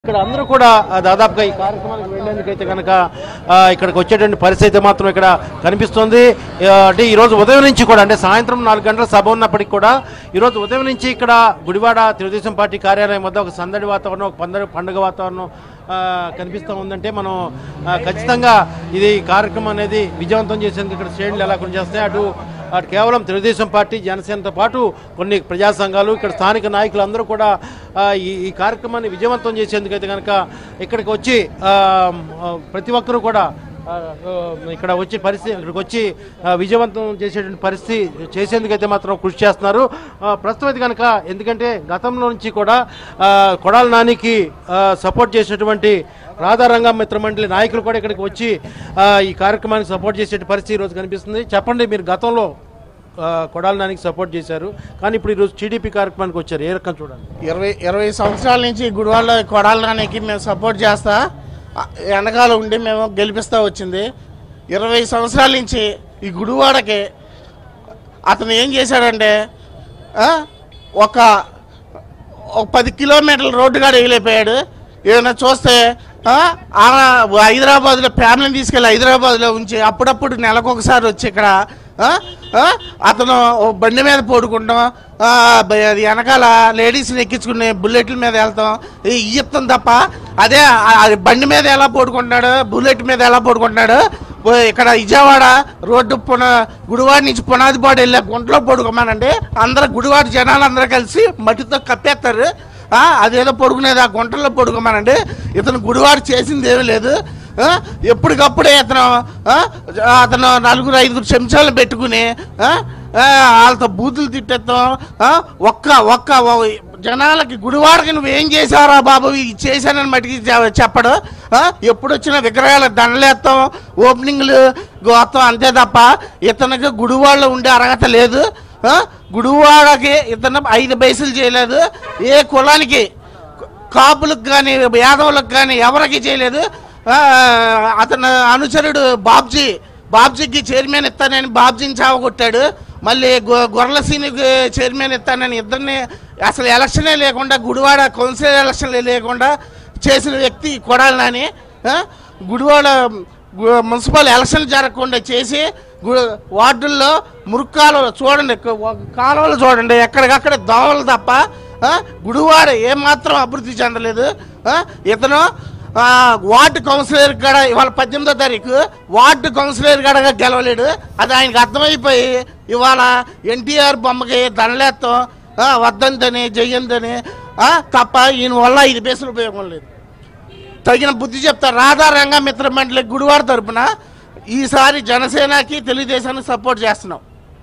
ఇక్కడ అందరూ కూడా ఆ, దాదాపుగా ఈ కార్యక్రమానికి వెళ్ళేందుకైతే కనుక ఆ, ఇక్కడికి వచ్చేటువంటి పరిస్థితి అయితే మాత్రం ఇక్కడ కనిపిస్తుంది ఆ, అంటే ఈ రోజు ఉదయం నుంచి కూడా అంటే సాయంత్రం నాలుగు గంటల సభ ఉన్నప్పటికీ కూడా ఈ రోజు ఉదయం నుంచి ఇక్కడ గుడివాడ తెలుగుదేశం పార్టీ కార్యాలయం వద్ద ఒక సందడి వాతావరణం ఒక పందడి పండుగ వాతావరణం ఆ, కనిపిస్తూ ఉందంటే మనం ఆ, ఖచ్చితంగా ఇది ఈ కార్యక్రమం అనేది విజయవంతం చేసేందుకు ఇక్కడ శ్రేణులు ఎలా చేస్తాయి అటు అటు కేవలం తెలుగుదేశం పార్టీ జనసేనతో పాటు కొన్ని ప్రజా సంఘాలు ఇక్కడ స్థానిక నాయకులు అందరూ కూడా ఆ, ఈ ఈ కార్యక్రమాన్ని విజయవంతం చేసేందుకైతే కనుక ఇక్కడికి వచ్చి ఆ, ఆ, ప్రతి ఒక్కరూ కూడా ఆ, ఆ, ఇక్కడ వచ్చి పరిస్థితి ఇక్కడికి వచ్చి ఆ, విజయవంతం చేసేటువంటి పరిస్థితి చేసేందుకైతే మాత్రం కృషి చేస్తున్నారు ఆ, ప్రస్తుతం అయితే కనుక ఎందుకంటే గతంలో నుంచి కూడా ఆ, కొడాల నానికి ఆ, సపోర్ట్ చేసినటువంటి రాధారంగం మిత్ర మండలి నాయకులు కూడా ఇక్కడికి వచ్చి ఆ, ఈ కార్యక్రమానికి సపోర్ట్ చేసే పరిస్థితి ఈరోజు కనిపిస్తుంది చెప్పండి మీరు గతంలో ఆ, కొడాల నానికి సపోర్ట్ చేశారు కానీ ఇప్పుడు ఈరోజు టీడీపీ కార్యక్రమానికి వచ్చారు ఏ రకం చూడండి ఇరవై ఇరవై సంవత్సరాల నుంచి గుడివాళ్ళ కొడాలడానికి మేము సపోర్ట్ చేస్తా ఆ, వెనకాల ఉండి మేము గెలిపిస్తా వచ్చింది ఇరవై సంవత్సరాల నుంచి ఈ గుడివాడకి అతను ఏం చేశాడంటే ఆ, ఒక ఒక పది కిలోమీటర్ల రోడ్డు కాడ వేయలేకపోయాడు ఏదైనా చూస్తే ఆ, ఆ హైదరాబాద్లో ఫ్యామిలీని తీసుకెళ్ళి హైదరాబాద్లో ఉంచి అప్పుడప్పుడు నెలకొకసారి వచ్చి ఇక్కడ ఆ, ఆ, అతను ఓ బండి మీద పడుకుంటాం ఆ, బ- అది వెనకాల లేడీస్ని ఎక్కించుకుని బుల్లెట్ల మీద వెళ్తాం ఇయ్యత్తం తప్ప అదే ఆ- ఆ బండి మీద ఎలా పడుకుంటున్నాడు బుల్లెట్ మీద ఎలా పడుకుంటున్నాడు ఓ ఇక్కడ విజయవాడ రోడ్డు పున గుడివాడ నుంచి పునాదిపాడు వెళ్ళే గుంటలో పడుకోమానండి అందరూ గుడివాడ జనాలు అందరూ కలిసి మట్టితో కప్పేస్తారు ఆ, అదేదో పడుకునేది ఆ గుంటల్లో పడుకోమానండి ఇతను గుడివాడ చేసింది ఏమీ లేదు ఆ, ఎప్పటికప్పుడే ఇతను ఆ, అతను నలుగురు ఐదుగురు చెంచాలు పెట్టుకుని ఆ, ఆ, వాళ్ళతో బూతులు తిట్టేస్తాం ఆ, ఒక్క ఒక్క ఓ- జనాలకి గుడివాడకి నువ్వు ఏం చేశారా బాబు ఇది చేశానని మటుకి చె- చెప్పడు ఆ, ఎప్పుడు వచ్చిన విగ్రహాలు దండలేస్తాం ఓపెనింగ్లు గోత్తం అంతే తప్ప ఇతనికి గుడివాడలో ఉండే అర్హత లేదు ఆ, గుడివాడకి ఇతను ఐదు పైసలు చేయలేదు ఏ కులానికి కాపులకు కానీ యాదవులకు కానీ ఎవరికి చేయలేదు ఆ, అతను అనుచరుడు బాబ్జీ బాబ్జీకి చైర్మన్ ఇస్తానని బాబ్జీని చావగొట్టాడు మళ్ళీ గొ- గొర్రెల సీనికి చైర్మన్ ఇస్తానని ఇద్దరిని అసలు ఎలక్షనే లేకుండా గుడివాడ కౌన్సిలర్ ఎలక్షన్లే లేకుండా చేసిన వ్యక్తి కొడాలని గుడివాడ గు- మున్సిపల్ ఎలక్షన్ జరగకుండా చేసి గు- వార్డుల్లో మురుగు కాలువలు చూడండి క- ఒక కాలువలు చూడండి ఎక్కడికక్కడ దోమలు తప్ప ఆ, గుడివాడ ఏమాత్రం అభివృద్ధి చెందలేదు ఆ, ఇతను ఆ, వార్డు కౌన్సిలర్ కాడ ఇవాళ పద్దెనిమిదో తారీఖు వార్డు కౌన్సిలర్ కాడగా గెలవలేడు అది ఆయనకు అర్థమైపోయి ఇవాళ ఎన్టీఆర్ బొమ్మకి దండలేస్తాం ఆ, వద్దంతని జయ్యంతని ఆ, తప్ప ఈయన వల్ల ఐదు పైసలు ఉపయోగం లేదు తగిన బుద్ధి చెప్తా రాధారంగ మిత్ర మండలి గుడివాడ తరపున ఈసారి జనసేనకి తెలుగుదేశానికి సపోర్ట్ చేస్తున్నాం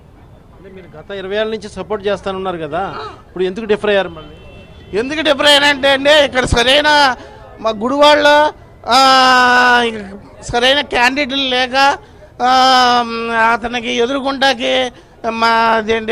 అంటే మీరు గత ఇరవై ఏళ్ళ నుంచి సపోర్ట్ చేస్తానున్నారు కదా ఇప్పుడు ఎందుకు డిఫర్ అయ్యారు మళ్ళీ ఎందుకు డిఫరెంట్ అంటే అండి ఇక్కడ సరైన మా గుడివాడలో ఆ, సరైన క్యాండిడేట్లు లేక ఆ, అతనికి ఎదుర్కొంటాకి మా అదేంటి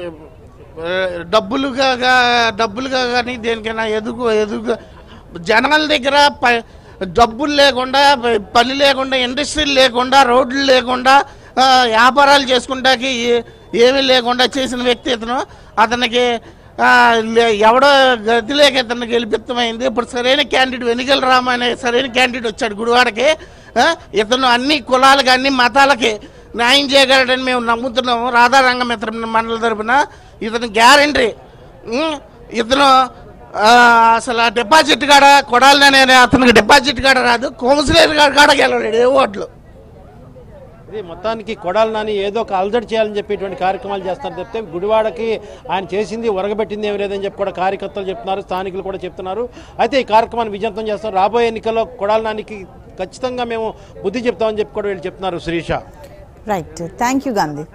డబ్బులుగా గా- డబ్బులుగా కానీ దేనికైనా ఎదుగు ఎదుగు జనాల దగ్గర ప- డబ్బులు లేకుండా ప- పని లేకుండా ఇండస్ట్రీలు లేకుండా రోడ్లు లేకుండా ఆ, వ్యాపారాలు చేసుకుంటాకి ఏ- ఏమీ లేకుండా చేసిన వ్యక్తి ఇతను అతనికి ఆ, లే- ఎవడో గతి లేక ఇతను గెలిపిత్తమైంది ఇప్పుడు సరైన క్యాండిడేట్ వెనుకల రామ అనే సరైన క్యాండిడేట్ వచ్చాడు గుడివాడకి ఆ, ఇతను అన్ని కులాలకి అన్ని మతాలకి న్యాయం చేయగలడని మేము నమ్ముతున్నాము రాధారంగ మిత్ర మండలి తరపున ఇతను గ్యారంటీ ఇతను ఆ, అసలు ఆ డిపాజిట్ కాడ కొడాలని అతనికి డిపాజిట్ కాడ రాదు కౌన్సిలర్ కాడ కాడ గెలవలేడు ఏ ఓట్లు ఇది మొత్తానికి కొడాలి నాని ఏదో ఒక అలజడి చేయాలని చెప్పేటువంటి కార్యక్రమాలు చేస్తారు చెప్తే గుడివాడకి ఆయన చేసింది ఒరగబెట్టింది ఏమి లేదని చెప్పి కూడా కార్యకర్తలు చెప్తున్నారు స్థానికులు కూడా చెప్తున్నారు అయితే ఈ కార్యక్రమాన్ని విజయవంతం చేస్తాం రాబోయే ఎన్నికల్లో కొడాలి నానికి ఖచ్చితంగా మేము బుద్ధి చెప్తామని చెప్పి కూడా వీళ్ళు చెప్తున్నారు Sirisha right thank you Gandhi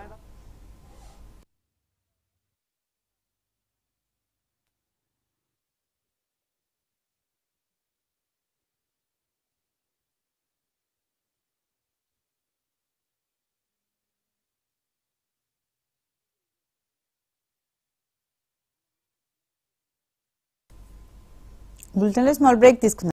బులెటిన్లో స్మాల్ బ్రేక్ తీసుకుందాం